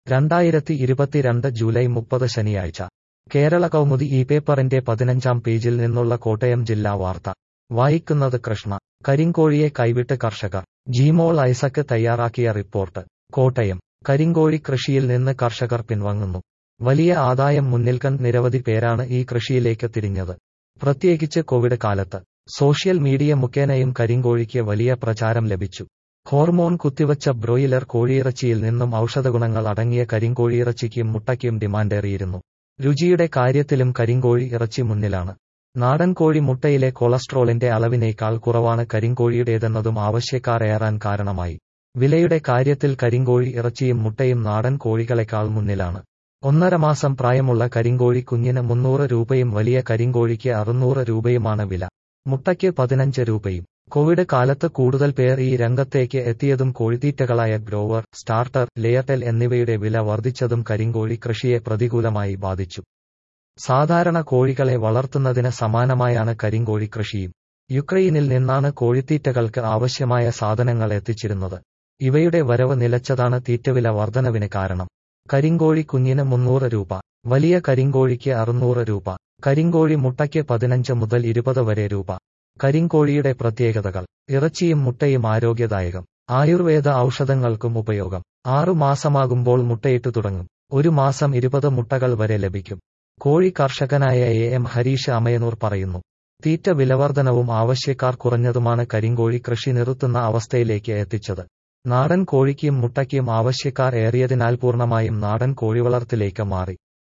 രണ്ടായിരത്തി ഇരുപത്തിരണ്ട് ജൂലൈ മുപ്പത് ശനിയാഴ്ച കേരള കൗമുദി ഈ പേപ്പറിന്റെ പതിനഞ്ചാം പേജിൽ നിന്നുള്ള കോട്ടയം ജില്ലാ വാർത്ത വായിക്കുന്നത് കൃഷ്ണ കരിങ്കോഴിയെ കൈവിട്ട് കർഷകർ ജിമോൾ ഐസക്ക് തയ്യാറാക്കിയ റിപ്പോർട്ട് കോട്ടയം കരിങ്കോഴി കൃഷിയിൽ നിന്ന് കർഷകർ പിൻവാങ്ങുന്നു വലിയ ആദായം മുന്നിൽ കണ്ട് നിരവധി പേരാണ് ഈ കൃഷിയിലേക്ക് തിരിഞ്ഞത് പ്രത്യേകിച്ച് കോവിഡ് കാലത്ത് സോഷ്യൽ മീഡിയ മുഖേനയും കരിങ്കോഴിക്ക് വലിയ പ്രചാരം ലഭിച്ചു ഹോർമോൺ കുത്തിവച്ച ബ്രോയിലർ കോഴിയിറച്ചിയിൽ നിന്നും ഔഷധഗുണങ്ങൾ അടങ്ങിയ കരിങ്കോഴിയിറച്ചിക്കും മുട്ടയ്ക്കും ഡിമാൻഡേറിയിരുന്നു രുചിയുടെ കാര്യത്തിലും കരിങ്കോഴി ഇറച്ചി മുന്നിലാണ് നാടൻ കോഴി മുട്ടയിലെ കൊളസ്ട്രോളിന്റെ അളവിനേക്കാൾ കുറവാണ് കരിങ്കോഴിയുടേതെന്നതും ആവശ്യക്കാർ ഏറാൻ കാരണമായി വിലയുടെ കാര്യത്തിൽ കരിങ്കോഴി ഇറച്ചിയും മുട്ടയും നാടൻ കോഴികളെക്കാൾ മുന്നിലാണ് ഒന്നര മാസം പ്രായമുള്ള കരിങ്കോഴി കുഞ്ഞിന് മുന്നൂറ് രൂപയും വലിയ കരിങ്കോഴിക്ക് അറുന്നൂറ് രൂപയുമാണ് വില മുട്ടയ്ക്ക് പതിനഞ്ച് രൂപയും കോവിഡ് കാലത്ത് കൂടുതൽ പേർ ഈ രംഗത്തേക്ക് എത്തിയതും കോഴിത്തീറ്റകളായ ഗ്രോവർ സ്റ്റാർട്ടർ ലെയർടെൽ എന്നിവയുടെ വില വർദ്ധിച്ചതും കരിങ്കോഴി കൃഷിയെ പ്രതികൂലമായി ബാധിച്ചു സാധാരണ കോഴികളെ വളർത്തുന്നതിന് സമാനമായാണ് കരിങ്കോഴി കൃഷിയും യുക്രൈനിൽ നിന്നാണ് കോഴിത്തീറ്റകൾക്ക് ആവശ്യമായ സാധനങ്ങൾ എത്തിച്ചിരുന്നത് ഇവയുടെ വരവ് നിലച്ചതാണ് തീറ്റവില വർധനവിന് കാരണം കരിങ്കോഴി കുഞ്ഞിന് മുന്നൂറ് രൂപ വലിയ കരിങ്കോഴിക്ക് അറുന്നൂറ് രൂപ കരിങ്കോഴി മുട്ടയ്ക്ക് പതിനഞ്ച് മുതൽ ഇരുപത് വരെ രൂപ കരിങ്കോഴിയുടെ പ്രത്യേകതകൾ ഇറച്ചിയും മുട്ടയും ആരോഗ്യദായകം ആയുർവേദ ഔഷധങ്ങൾക്കും ഉപയോഗം ആറു മാസമാകുമ്പോൾ മുട്ടയിട്ടു തുടങ്ങും ഒരു മാസം ഇരുപത് മുട്ടകൾ വരെ ലഭിക്കും കോഴി കർഷകനായ എ എം ഹരീഷ് അമയനൂർ പറയുന്നു തീറ്റ വിലവർധനവും ആവശ്യക്കാർ കുറഞ്ഞതുമാണ് കരിങ്കോഴി കൃഷി നിർത്തുന്ന അവസ്ഥയിലേക്ക് എത്തിച്ചത് നാടൻ കോഴിക്കും മുട്ടയ്ക്കും ആവശ്യക്കാർ ഏറിയതിനാൽ പൂർണ്ണമായും നാടൻ കോഴിവളർത്തിലേക്ക് മാറി